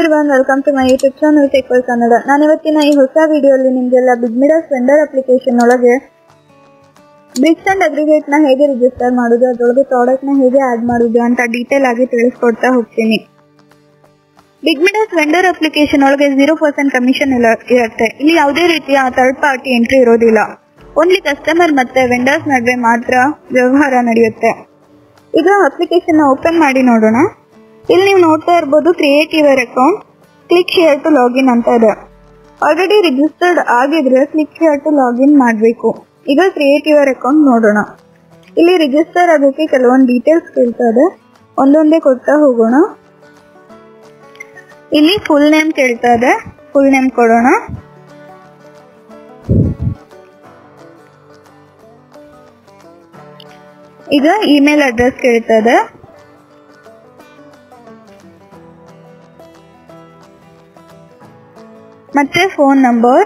everyone welcome to my YouTube channel ಟೇಕ್ವಲ್ ಕನ್ನಡ ನಾನು ಇವತ್ತಿನ ಈ ಹೊಸ ವಿಡಿಯೋಲಿ ನಿಮಗೆಲ್ಲ ಬಿಗ್ ಮಿಡಸ್ ವೆಂಡರ್ ಅಪ್ಲಿಕೇಶನ್ ಒಳಗೆ ಬ್ರಿಕ್ಸ್ ಅಂಡ್ ಅಗ್ರಿಗೇಟ್ ನ ಹೇಗೆ ರಿಜಿಸ್ಟರ್ ಮಾಡೋದು ಅದರೊಳಗೆ ಪ್ರಾಡಕ್ಟ್ ನ ಹೇಗೆ ಆಡ್ ಮಾಡೋದು ಅಂತ ಡೀಟೇಲ್ ಆಗಿ ತಿಳಿಸ್ಕೊಡ್ತಾ ಹೋಗ್ತೀನಿ ಬಿಗ್ ಮಿಡಸ್ ವೆಂಡರ್ ಅಪ್ಲಿಕೇಶನ್ ಒಳಗೆ ಜೀರೋ ಪರ್ಸೆಂಟ್ ಕಮಿಷನ್ ಇರುತ್ತೆ ಇಲ್ಲಿ ಯಾವುದೇ ರೀತಿಯ ಥರ್ಡ್ ಪಾರ್ಟಿ ಎಂಟ್ರಿ ಇರೋದಿಲ್ಲ ಓನ್ಲಿ ಕಸ್ಟಮರ್ ಮತ್ತೆ ವೆಂಡರ್ಸ್ ನಡುವೆ ಮಾತ್ರ ವ್ಯವಹಾರ ನಡೆಯುತ್ತೆ ಈಗ ಅಪ್ಲಿಕೇಶನ್ ಓಪನ್ ಮಾಡಿ ನೋಡೋಣ ಇಲ್ಲಿ ನೀವು ನೋಡ್ತಾ ಇರ್ಬೋದು create your account click here to login ಅಂತ ಇದೆ ಆಲ್ರೆಡಿ ರಿಜಿಸ್ಟರ್ಡ್ ಆಗಿದ್ರೆ ಕ್ಲಿಕ್ ಶೇರ್ ಟು ಲಾಗಿನ್ ಮಾಡಬೇಕು ಈಗ ಕ್ರಿಯೇಟ್ ಯುವರ್ ಅಕೌಂಟ್ ನೋಡೋಣ ಇಲ್ಲಿ ರಿಜಿಸ್ಟರ್ ಆಗೋಕೆ ಕೆಲವೊಂದು ಡೀಟೇಲ್ಸ್ ಕೇಳ್ತಾ ಇದೆ ಒಂದೊಂದೇ ಕೊಡ್ತಾ ಹೋಗೋಣ ಇಲ್ಲಿ ಫುಲ್ ನೇಮ್ ಕೇಳ್ತಾ ಇದೆ ಫುಲ್ ನೇಮ್ ಕೊಡೋಣ ಈಗ ಇಮೇಲ್ ಅಡ್ರೆಸ್ ಕೇಳ್ತಾ ಇದೆ ಮತ್ತೆ ಫೋನ್ ನಂಬರ್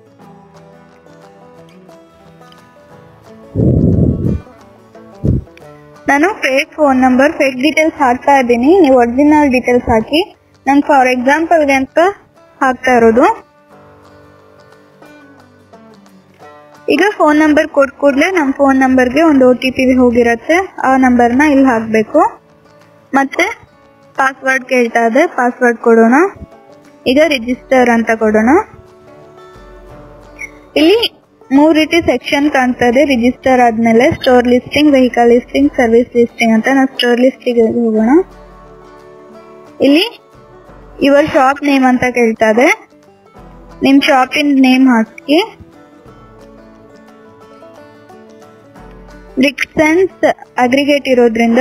ನಾನು fake phone number fake details ಹಾಕ್ತಾ ಇದ್ದೀನಿ ನೀವು ಒರಿಜಿನಲ್ ಡೀಟೇಲ್ಸ್ ಹಾಕಿ ನಾನು ಫಾರ್ ಎಕ್ಸಾಂಪಲ್ಗೆ ಅಂತ ಹಾಕ್ತಾ ಇರೋದು ಈಗ ಫೋನ್ ನಂಬರ್ ಕೊಟ್ಟ ಕೂಡಲೇ ನಮ್ಮ ಫೋನ್ ನಂಬರ್ಗೆ ಒಂದು ಒ ಟಿ ಪಿ ಹೋಗಿರತ್ತೆ ಆ ನಂಬರ್ನ ಇಲ್ಲಿ ಹಾಕಬೇಕು ಮತ್ತೆ ಪಾಸ್ವರ್ಡ್ ಕೇಳ್ತಾ ಇದೆ ಪಾಸ್ವರ್ಡ್ ಕೊಡೋಣ ಈಗ ರಿಜಿಸ್ಟರ್ ಅಂತ ಕೊಡೋಣ ಇಲ್ಲಿ ಮೂರ್ ರೀತಿ ಸೆಕ್ಷನ್ ಕಾಣ್ತಾ ಇದೆ ರಿಜಿಸ್ಟರ್ ಆದ್ಮೇಲೆ store listing vehicle listing service listing ಅಂತ ನಾವು ಸ್ಟೋರ್ ಲಿಸ್ಟಿಗೆ ಹೋಗೋಣ ಇಲ್ಲಿ ಯುವರ್ ಶಾಪ್ ನೇಮ್ ಅಂತ ಕೇಳ್ತಾ ಇದೆ ನಿಮ್ ಶಾಪಿನ ನೇಮ್ ಹಾಕಿ ಬ್ರಿಕ್ಸನ್ಸ್ ಅಗ್ರಿಗೇಟ್ ಇರೋದ್ರಿಂದ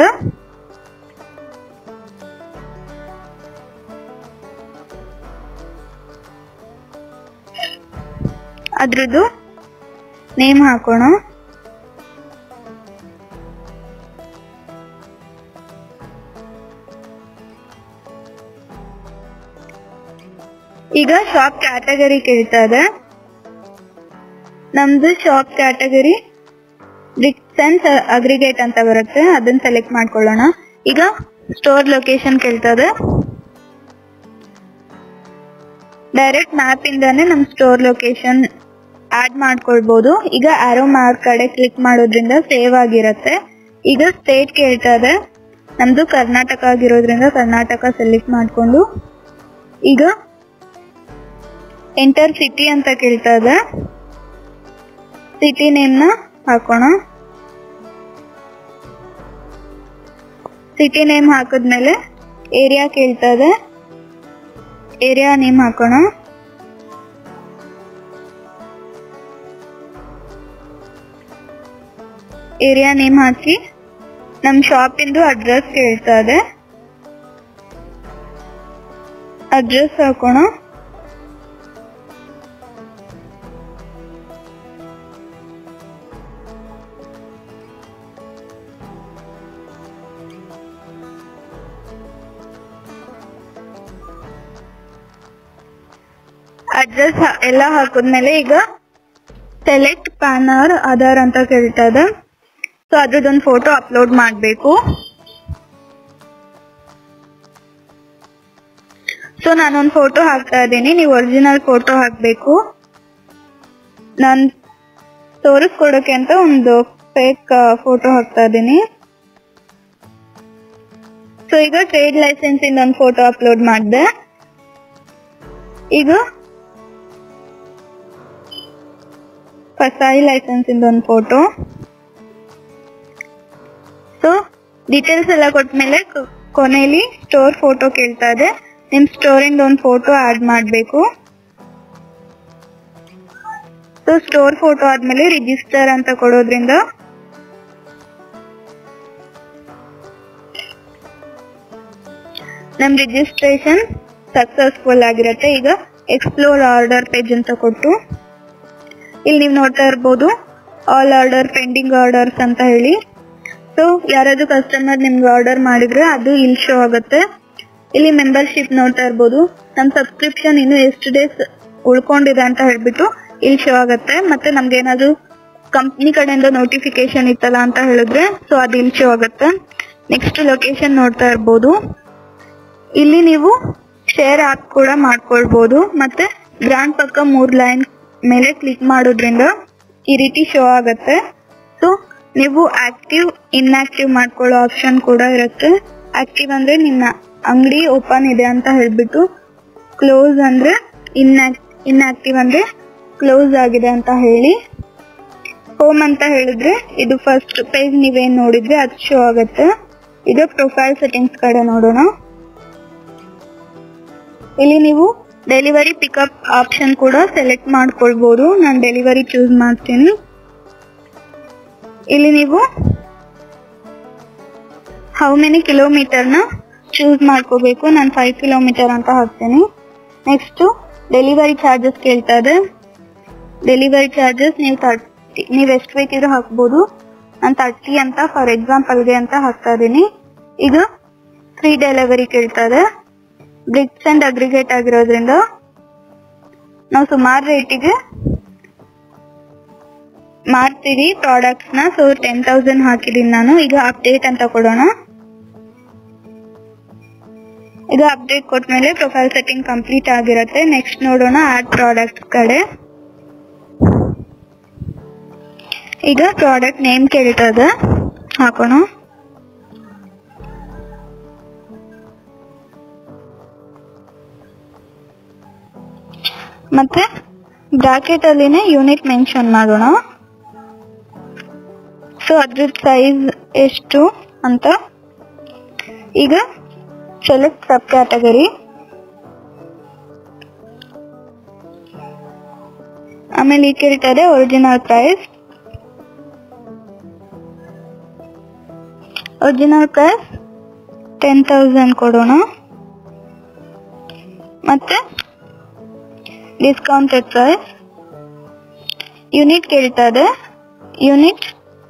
ಅದ್ರದ್ದು ನೇಮ್ ಹಾಕೋಣ ಈಗ ಶಾಪ್ ಕ್ಯಾಟಗರಿ ಕೇಳ್ತಾ ಇದೆ ನಮ್ದು ಶಾಪ್ ಕ್ಯಾಟಗರಿ ಬ್ರಿಕ್ಸನ್ಸ್ ಅಗ್ರಿಗೇಟ್ ಅಂತ ಬರುತ್ತೆ ಅದನ್ನ ಸೆಲೆಕ್ಟ್ ಮಾಡ್ಕೊಳ್ಳೋಣ ಈಗ ಸ್ಟೋರ್ ಲೊಕೇಶನ್ ಕೇಳ್ತಾ ಇದೆ ಡೈರೆಕ್ಟ್ ಮ್ಯಾಪ್ ಇಂದಾನೆ ನಮ್ ಸ್ಟೋರ್ ಲೊಕೇಶನ್ ಆಡ್ ಮಾಡ್ಕೊಳ್ಬಹುದು ಈಗ ಆರೋ ಮಾರ್ಕ್ ಕಡೆ ಕ್ಲಿಕ್ ಮಾಡೋದ್ರಿಂದ ಸೇವ್ ಆಗಿರತ್ತೆ ಈಗ ಸ್ಟೇಟ್ ಕೇಳ್ತಾ ಇದೆ ನಮ್ದು ಕರ್ನಾಟಕ ಆಗಿರೋದ್ರಿಂದ ಕರ್ನಾಟಕ ಸೆಲೆಕ್ಟ್ ಮಾಡ್ಕೊಂಡು ಈಗ ಎಂಟರ್ ಸಿಟಿ ಅಂತ ಕೇಳ್ತಾ ಇದೆ ಸಿಟಿ ನೇಮ್ನ ಹಾಕೋಣ ಸಿಟಿ ನೇಮ್ ಹಾಕಿದ್ಮೇಲೆ ಏರಿಯಾ ಕೇಳ್ತಾ ಇದೆ ಏರಿಯಾ ನೇಮ್ ಹಾಕೋಣ ಏರಿಯಾ ನೇಮ್ ಹಾಕಿ ನಮ್ ಶಾಪಿಂದು ಅಡ್ರೆಸ್ ಕೇಳ್ತಾ ಇದೆ ಅಡ್ರೆಸ್ ಹಾಕೋಣ ಅಡ್ರೆಸ್ ಎಲ್ಲ ಹಾಕಿದ್ಮೇಲೆ ಈಗ ಸೆಲೆಕ್ಟ್ ಪ್ಯಾನರ್ ಆಧಾರ್ ಅಂತ ಕೇಳ್ತಾ ಇದೆ ಸೊ ಅದ್ರದ್ದೊಂದು ಫೋಟೋ ಅಪ್ಲೋಡ್ ಮಾಡಬೇಕು ಸೊ ನಾನೊಂದು ಫೋಟೋ ಹಾಕ್ತಾ ಇದ್ದೀನಿ ನೀವು ಒರಿಜಿನಲ್ ಫೋಟೋ ಹಾಕಬೇಕು ನಾನು ತೋರಿಸ್ಕೊಡೋಕೆ ಅಂತ ಒಂದು ಫೇಕ್ ಫೋಟೋ ಹಾಕ್ತಾ ಇದ್ದೀನಿ ಸೊ ಈಗ ಟ್ರೇಡ್ ಲೈಸೆನ್ಸ್ ಇಂದ ಒಂದು ಫೋಟೋ ಅಪ್ಲೋಡ್ ಮಾಡಿದೆ ಈಗ ಕಸಾಯಿ ಲೈಸೆನ್ಸ್ ಇಂದ ಒಂದು ಫೋಟೋ ಸೊ ಡೀಟೇಲ್ಸ್ ಎಲ್ಲ ಕೊಟ್ಮೇಲೆ ಕೊನೆಯಲ್ಲಿ ಸ್ಟೋರ್ ಫೋಟೋ ಕೇಳ್ತಾ ಇದೆ ನಿಮ್ ಸ್ಟೋರ್ ಇಂದ ಒಂದು ಫೋಟೋ ಆಡ್ ಮಾಡಬೇಕು ಸೊ ಸ್ಟೋರ್ ಫೋಟೋ ಆದ್ಮೇಲೆ ರಿಜಿಸ್ಟರ್ ಅಂತ ಕೊಡೋದ್ರಿಂದ ನಮ್ ರಿಜಿಸ್ಟ್ರೇಷನ್ ಸಕ್ಸಸ್ಫುಲ್ ಆಗಿರತ್ತೆ ಈಗ ಎಕ್ಸ್ಪ್ಲೋರ್ ಆರ್ಡರ್ ಪೇಜ್ ಅಂತ ಕೊಟ್ಟು ಇಲ್ಲಿ ನೀವು ನೋಡ್ತಾ ಇರ್ಬೋದು ಆಲ್ ಆರ್ಡರ್ ಪೆಂಡಿಂಗ್ ಆರ್ಡರ್ಸ್ ಅಂತ ಹೇಳಿ ಸೊ ಯಾರಾದ್ರೂ ಕಸ್ಟಮರ್ ನಿಮ್ಗೆ ಆರ್ಡರ್ ಮಾಡಿದ್ರೆ ಅದು ಇಲ್ಲಿ ಶೋ ಆಗುತ್ತೆ ಇಲ್ಲಿ ಮೆಂಬರ್ಶಿಪ್ ನೋಡ್ತಾ ಇರ್ಬೋದು ನಮ್ ಸಬ್ಸ್ಕ್ರಿಪ್ಷನ್ ಇನ್ನು ಎಷ್ಟು ಡೇಸ್ ಉಳ್ಕೊಂಡಿದೆ ಅಂತ ಹೇಳ್ಬಿಟ್ಟು ಇಲ್ಲಿ ಶೋ ಆಗುತ್ತೆ ಮತ್ತೆ ನಮ್ಗೆ ಏನಾದ್ರು ಕಂಪ್ನಿ ಕಡೆಯಿಂದ ನೋಟಿಫಿಕೇಶನ್ ಇತ್ತಲ್ಲ ಅಂತ ಹೇಳಿದ್ರೆ ಸೊ ಅದು ಇಲ್ಲಿ ಶೋ ಆಗುತ್ತೆ ನೆಕ್ಸ್ಟ್ ಲೊಕೇಶನ್ ನೋಡ್ತಾ ಇರ್ಬೋದು ಇಲ್ಲಿ ನೀವು ಶೇರ್ ಆಪ್ ಕೂಡ ಮಾಡ್ಕೊಳ್ಬೋದು ಮತ್ತೆ ಗ್ರಾಂಡ್ ಪಕ್ಕ ಮೂರ್ ಲೈನ್ ಮೇಲೆ ಕ್ಲಿಕ್ ಮಾಡೋದ್ರಿಂದ ಈ ರೀತಿ ಶೋ ಆಗತ್ತೆ ಸೊ ನೀವು ಆಕ್ಟಿವ್ ಇನ್ಆಕ್ಟಿವ್ ಮಾಡ್ಕೊಳ್ಳೋ ಆಪ್ಷನ್ ಕೂಡ ಇರುತ್ತೆ ಆಕ್ಟಿವ್ ಅಂದ್ರೆ ನಿಮ್ಮ ಅಂಗಡಿ ಓಪನ್ ಇದೆ ಅಂತ ಹೇಳ್ಬಿಟ್ಟು ಕ್ಲೋಸ್ ಅಂದ್ರೆ ಇನ್ಆಕ್ಟಿವ್ ಅಂದ್ರೆ ಕ್ಲೋಸ್ ಆಗಿದೆ ಅಂತ ಹೇಳಿ ಹೋಮ್ ಅಂತ ಹೇಳಿದ್ರೆ ಇದು ಫಸ್ಟ್ ಪೇಜ್ ನೀವೇನ್ ನೋಡಿದ್ರೆ ಅದು ಶೋ ಆಗುತ್ತೆ ಇದು ಪ್ರೊಫೈಲ್ ಸೆಟ್ಟಿಂಗ್ಸ್ ಕಡೆ ನೋಡೋಣ ಇಲ್ಲಿ ನೀವು ಡೆಲಿವರಿ ಪಿಕಪ್ ಆಪ್ಷನ್ ಕೂಡ ಸೆಲೆಕ್ಟ್ ಮಾಡ್ಕೊಳ್ಬಹುದು ನಾನು ಡೆಲಿವರಿ ಚೂಸ್ ಮಾಡ್ತೀನಿ ಇಲ್ಲಿ ನೀವು ಹೌ ಮೆನಿ ಕಿಲೋಮೀಟರ್ನ ಚೂಸ್ ಮಾಡ್ಕೋಬೇಕು ನಾನು ಫೈವ್ ಕಿಲೋಮೀಟರ್ ಅಂತ ಹಾಕ್ತೀನಿ ನೆಕ್ಸ್ಟ್ ಡೆಲಿವರಿ ಚಾರ್ಜಸ್ ಕೇಳ್ತಾ ಇದೆ ಡೆಲಿವರಿ ಚಾರ್ಜಸ್ ನೀವು ತರ್ಟಿ ನೀವು ಎಷ್ಟು ಬೇಕಿದ್ರು ಹಾಕ್ಬೋದು ನಾನು ತರ್ಟಿ ಅಂತ ಫಾರ್ ಎಕ್ಸಾಂಪಲ್ಗೆ ಅಂತ ಹಾಕ್ತಾ ಇದ್ದೀನಿ ಈಗ ಫ್ರೀ ಡೆಲಿವರಿ ಕೇಳ್ತಾ ಇದೆ ಬ್ರಿಕ್ಸ್ ಅಂಡ್ ಅಗ್ರಿಗೇಟ್ ಆಗಿರೋದ್ರಿಂದ ನಾವು ಸುಮಾರು ರೇಟಿಗೆ ಮಾಡ್ತೀವಿ ಪ್ರಾಡಕ್ಟ್ಸ್ ನ ಸೊ ಟೆನ್ ತೌಸಂಡ್ ಹಾಕಿದೀನಿ ನಾನು ಈಗ ಅಪ್ಡೇಟ್ ಅಂತ ಕೊಡೋಣ ಈಗ ಅಪ್ಡೇಟ್ ಕೊಟ್ಮೇಲೆ ಪ್ರೊಫೈಲ್ ಸೆಟ್ಟಿಂಗ್ ಕಂಪ್ಲೀಟ್ ಆಗಿರುತ್ತೆ ನೆಕ್ಸ್ಟ್ ನೋಡೋಣ ಆಡ್ ಪ್ರಾಡಕ್ಟ್ ಕಡೆ ಈಗ ಪ್ರಾಡಕ್ಟ್ ನೇಮ್ ಕೇಳ್ತದೆ ಹಾಕೋಣ ಮತ್ತೆ ಬ್ರಾಕೆಟ್ ಅಲ್ಲಿನೇ ಯೂನಿಟ್ ಮೆನ್ಷನ್ ಮಾಡೋಣ ಸೊ ಅದ್ರ ಸೈಜ್ ಎಷ್ಟು ಅಂತ ಈಗ ಸೆಲೆಕ್ಟ್ ಸಬ್ ಕ್ಯಾಟಗರಿ ಆಮೇಲೆ ಈ ಕೇಳ್ತಾರೆ original price original price ten thousand ಕೊಡೋಣ ಮತ್ತೆ ಡಿಸ್ಕೌಂಟೆಡ್ ಪ್ರೈಸ್ ಯೂನಿಟ್ ಕೇಳ್ತಾ ಇದೆ ಯೂನಿಟ್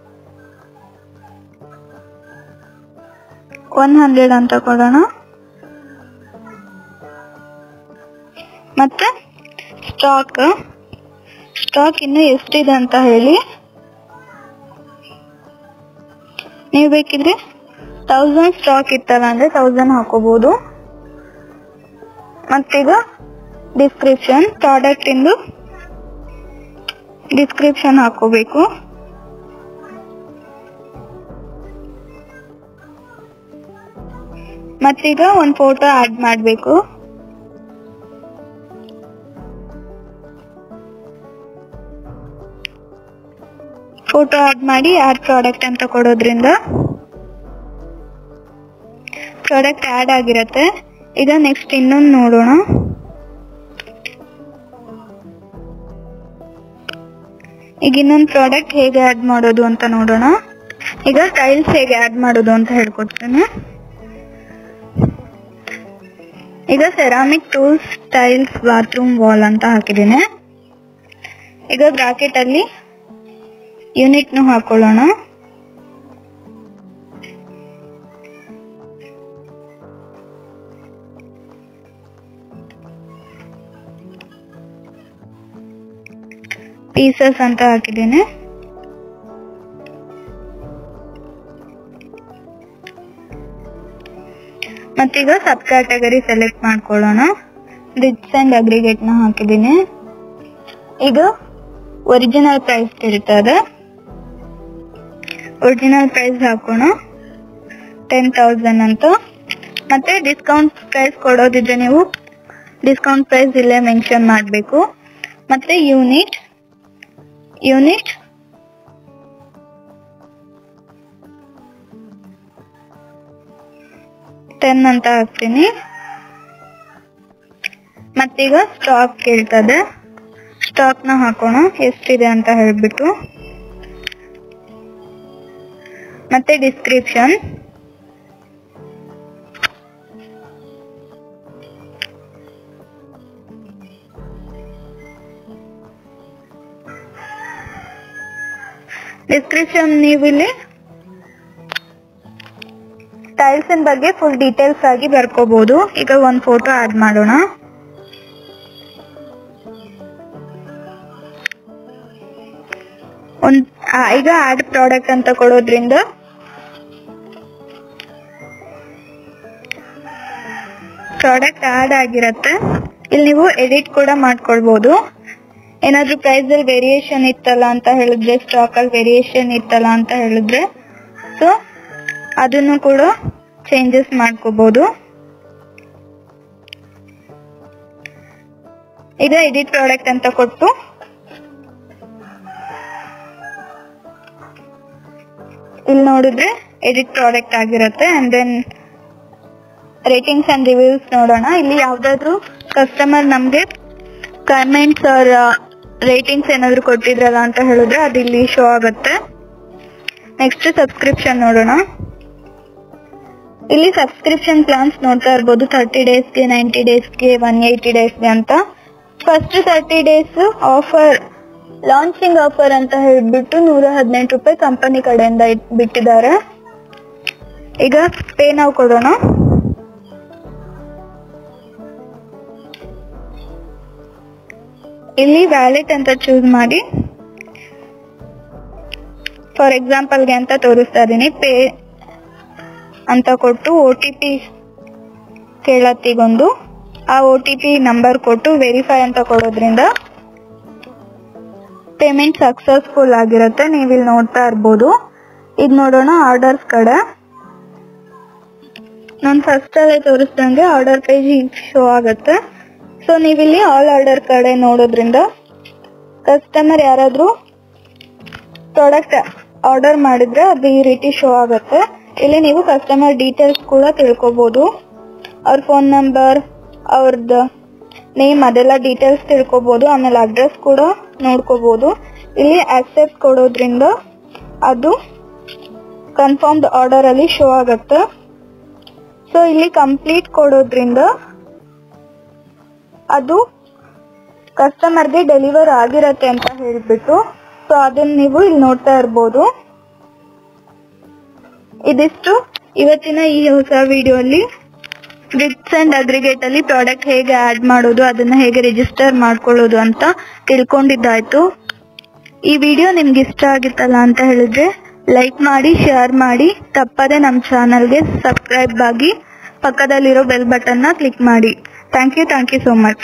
ಒನ್ ಹಂಡ್ರೆಡ್ ಅಂತ ಕೊಡೋಣ ಮತ್ತೆ ಸ್ಟಾಕ್ ಸ್ಟಾಕ್ ಇನ್ನು ಎಷ್ಟಿದೆ ಅಂತ ಹೇಳಿ ನೀವು ಬೇಕಿದ್ರೆ ತೌಸಂಡ್ ಸ್ಟಾಕ್ ಇತ್ತಲ್ಲ ಅಂದ್ರೆ ತೌಸಂಡ್ ಹಾಕೋಬಹುದು ಮತ್ತೀಗ ಡಿಸ್ಕ್ರಿಪ್ಷನ್ ಪ್ರಾಡಕ್ಟ್ ಇಂದು ಡಿಸ್ಕ್ರಿಪ್ಷನ್ ಹಾಕೋಬೇಕು ಮತ್ತೀಗ ಒಂದು ಫೋಟೋ ಆಡ್ ಮಾಡಬೇಕು ಫೋಟೋ ಆಡ್ ಮಾಡಿ ಆಡ್ ಪ್ರಾಡಕ್ಟ್ ಅಂತ ಕೊಡೋದ್ರಿಂದ ಪ್ರಾಡಕ್ಟ್ ಆಡ್ ಆಗಿರತ್ತೆ ಈಗ ನೆಕ್ಸ್ಟ್ ಇನ್ನೊಂದು ನೋಡೋಣ ಈಗ ಇನ್ನೊಂದು ಪ್ರಾಡಕ್ಟ್ ಹೇಗೆ ಆಡ್ ಮಾಡೋದು ಅಂತ ನೋಡೋಣ ಈಗ ಟೈಲ್ಸ್ ಹೇಗೆ ಆಡ್ ಮಾಡೋದು ಅಂತ ಹೇಳ್ಕೊಡ್ತೇನೆ ಈಗ ceramic tools tiles bathroom wall ಅಂತ ಹಾಕಿದ್ದೀನಿ ಈಗ ಬ್ರಾಕೆಟ್ ಅಲ್ಲಿ ಯೂನಿಟ್ ನು ಹಾಕೊಳ್ಳೋಣ ಪೀಸಸ್ ಅಂತ ಹಾಕಿದ್ದೀನಿ ಮತ್ತೀಗ ಸಬ್ ಕ್ಯಾಟಗರಿ ಸೆಲೆಕ್ಟ್ ಮಾಡ್ಕೊಳ್ಳೋಣ ಬ್ರಿಡ್ಸ್ ಅಂಡ್ ಅಗ್ರಿಗೇಟ್ ನ ಹಾಕಿದ್ದೀನಿ ಈಗ ಒರಿಜಿನಲ್ ಪ್ರೈಸ್ ಇರ್ತದೆ ಒರಿಜಿನಲ್ ಪ್ರೈಸ್ ಹಾಕೋಣ ಟೆನ್ ತೌಸಂಡ್ ಅಂತ ಮತ್ತೆ ಡಿಸ್ಕೌಂಟ್ ಪ್ರೈಸ್ ಕೊಡೋದಿದ್ರೆ ನೀವು ಡಿಸ್ಕೌಂಟ್ ಪ್ರೈಸ್ ಇಲ್ಲೇ ಮೆನ್ಷನ್ ಮಾಡಬೇಕು ಮತ್ತೆ ಯೂನಿಟ್ ಯೂನಿಟ್ ಟೆನ್ ಅಂತ ಹಾಕ್ತೀನಿ ಮತ್ತೀಗ ಸ್ಟಾಕ್ ಕೇಳ್ತದೆ ಸ್ಟಾಕ್ ನ ಹಾಕೋಣ ಎಷ್ಟಿದೆ ಅಂತ ಹೇಳ್ಬಿಟ್ಟು ಮತ್ತೆ ಡಿಸ್ಕ್ರಿಪ್ಷನ್ ಡಿಸ್ಕ್ರಿಪ್ಷನ್ ನೀವು ಇಲ್ಲಿ ಟೈಲ್ಸ್ ಬಗ್ಗೆ ಫುಲ್ ಡೀಟೇಲ್ಸ್ ಆಗಿ ಬರ್ಕೋಬಹುದು ಈಗ ಒಂದ್ ಫೋಟೋ ಆಡ್ ಮಾಡೋಣ ಒಂದ್ ಆ, ಈಗ ಆಡ್ ಪ್ರಾಡಕ್ಟ್ ಅಂತ ಕೊಡೋದ್ರಿಂದ ಪ್ರಾಡಕ್ಟ್ ಆಡ್ ಆಗಿರತ್ತೆ ಇಲ್ಲಿ ನೀವು ಎಡಿಟ್ ಕೂಡ ಮಾಡ್ಕೊಳ್ಬಹುದು ಏನಾದ್ರೂ ಪ್ರೈಸ್ ಅಲ್ಲಿ ವೇರಿಯೇಷನ್ ಇತ್ತಲ್ಲ ಅಂತ ಹೇಳಿದ್ರೆ ಸ್ಟಾಕ್ ಅಲ್ಲಿ ವೇರಿಯೇಷನ್ ಇತ್ತಲ್ಲ ಅಂತ ಹೇಳಿದ್ರೆ ಸೊ ಅದನ್ನು ಕೂಡ ಚೇಂಜಸ್ ಮಾಡ್ಕೋಬಹುದು ಈಗ ಎಡಿಟ್ ಪ್ರಾಡಕ್ಟ್ ಅಂತ ಕೊಟ್ಟು ಇಲ್ಲಿ ನೋಡಿದ್ರೆ ಎಡಿಟ್ ಪ್ರಾಡಕ್ಟ್ ಆಗಿರುತ್ತೆ and then ratings and reviews ನೋಡೋಣ ಇಲ್ಲಿ ಯಾವ್ದಾದ್ರು ಕಸ್ಟಮರ್ ನಮ್ಗೆ ಕಮೆಂಟ್ಸ್ ಆರ್ ರೇಟಿಂಗ್ಸ್ ಏನಾದ್ರು ಕೊಟ್ಟಿದ್ರಲ್ಲ ಅಂತ ಹೇಳಿದ್ರೆ ಅದು ಇಲ್ಲಿ ಶೋ ಆಗುತ್ತೆ ನೆಕ್ಸ್ಟ್ ಸಬ್ಸ್ಕ್ರಿಪ್ಷನ್ ನೋಡೋಣ ಇಲ್ಲಿ ಸಬ್ಸ್ಕ್ರಿಪ್ಷನ್ ಪ್ಲಾನ್ಸ್ ನೋಡ್ತಾ ಇರ್ಬೋದು ತರ್ಟಿ ಡೇಸ್ಗೆ ನೈಂಟಿ ಡೇಸ್ಗೆ ಒನ್ ಏಯ್ಟಿ ಡೇಸ್ಗೆ ಅಂತ first thirty days offer launching offer ಅಂತ ಹೇಳ್ಬಿಟ್ಟು ನೂರ ಹದಿನೆಂಟು ರೂಪಾಯಿ ಕಂಪನಿ ಕಡೆಯಿಂದ ಇಟ್- ಬಿಟ್ಟಿದ್ದಾರೆ ಈಗ ಪೇ ನಾವು ಕೊಡೋಣ ಇಲ್ಲಿ ವ್ಯಾಲೆಟ್ ಅಂತ ಚೂಸ್ ಮಾಡಿ ಫಾರ್ ಎಕ್ಸಾಂಪಲ್ಗೆ ಅಂತ ತೋರಿಸ್ತಾ ಇದೀನಿ ಪೇ ಅಂತ ಕೊಟ್ಟು ಒ ಟಿ ಪಿ ಕೇಳತ್ತಿಗೊಂದು ಆ ಒ ಟಿ ಪಿ ನಂಬರ್ ಕೊಟ್ಟು ವೆರಿಫೈ ಅಂತ ಕೊಡೋದ್ರಿಂದ ಪೇಮೆಂಟ್ ಸಕ್ಸಸ್ಫುಲ್ ಆಗಿರುತ್ತೆ ನೀವಿಲ್ಲಿ ನೋಡ್ತಾ ಇರ್ಬೋದು ಈಗ ನೋಡೋಣ ಆರ್ಡರ್ಸ್ ಕಡೆ ನಾನು ಫಸ್ಟ್ ಅಲ್ಲೇ ತೋರಿಸ್ದಂಗೆ ಆರ್ಡರ್ ಪೇಜ್ ಶೋ ಆಗುತ್ತೆ ಸೊ ನೀವಿಲ್ಲಿ ಆಲ್ ಆರ್ಡರ್ ಕಡೆ ನೋಡೋದ್ರಿಂದ ಕಸ್ಟಮರ್ ಯಾರಾದ್ರೂ ಪ್ರಾಡಕ್ಟ್ ಆರ್ಡರ್ ಮಾಡಿದ್ರೆ ಅದು ಈ ರೀತಿ ಶೋ ಆಗುತ್ತೆ ಇಲ್ಲಿ ನೀವು ಕಸ್ಟಮರ್ ಡೀಟೇಲ್ಸ್ ಕೂಡ ತಿಳ್ಕೊಬಹುದು ಅವ್ರ ಫೋನ್ ನಂಬರ್ ಅವ್ರದ್ದು ನೇಮ್ ಅದೆಲ್ಲ ಡೀಟೇಲ್ಸ್ ತಿಳ್ಕೊಬಹುದು ಆಮೇಲೆ ಅಡ್ರೆಸ್ ಕೂಡ ನೋಡ್ಕೋಬಹುದು ಇಲ್ಲಿ ಆಕ್ಸೆಪ್ಟ್ ಕೊಡೋದ್ರಿಂದ ಅದು ಕನ್ಫರ್ಮ್ಡ್ ಆರ್ಡರ್ ಅಲ್ಲಿ ಶೋ ಆಗುತ್ತೆ ಸೊ ಇಲ್ಲಿ ಕಂಪ್ಲೀಟ್ ಕೊಡೋದ್ರಿಂದ ಅದು ಕಸ್ಟಮರ್ಗೆ ಡೆಲಿವರ್ ಆಗಿರತ್ತೆ ಅಂತ ಹೇಳ್ಬಿಟ್ಟು ಸೊ ಅದನ್ನ ನೀವು ಇಲ್ಲಿ ನೋಡ್ತಾ ಇರ್ಬೋದು ಇದಿಷ್ಟು ಇವತ್ತಿನ ಈ ಹೊಸ ವಿಡಿಯೋ ಅಲ್ಲಿ ಬ್ರಿಕ್ಸ್ ಅಂಡ್ ಅಗ್ರಿಗೇಟ್ ಅಲ್ಲಿ ಪ್ರಾಡಕ್ಟ್ ಹೇಗೆ ಆಡ್ ಮಾಡೋದು ಅದನ್ನ ಹೇಗೆ ರಿಜಿಸ್ಟರ್ ಮಾಡ್ಕೊಳ್ಳೋದು ಅಂತ ತಿಳ್ಕೊಂಡಿದ್ದಾಯ್ತು ಈ ವಿಡಿಯೋ ನಿಮ್ಗೆ ಇಷ್ಟ ಆಗಿತ್ತಲ್ಲ ಅಂತ ಹೇಳಿದ್ರೆ ಲೈಕ್ ಮಾಡಿ ಶೇರ್ ಮಾಡಿ ತಪ್ಪದೆ ನಮ್ಮ ಚಾನಲ್ಗೆ ಸಬ್ಸ್ಕ್ರೈಬ್ ಆಗಿ ಪಕ್ಕದಲ್ಲಿರೋ ಬೆಲ್ ಬಟನ್ನ ಕ್ಲಿಕ್ ಮಾಡಿ thank you thank you so much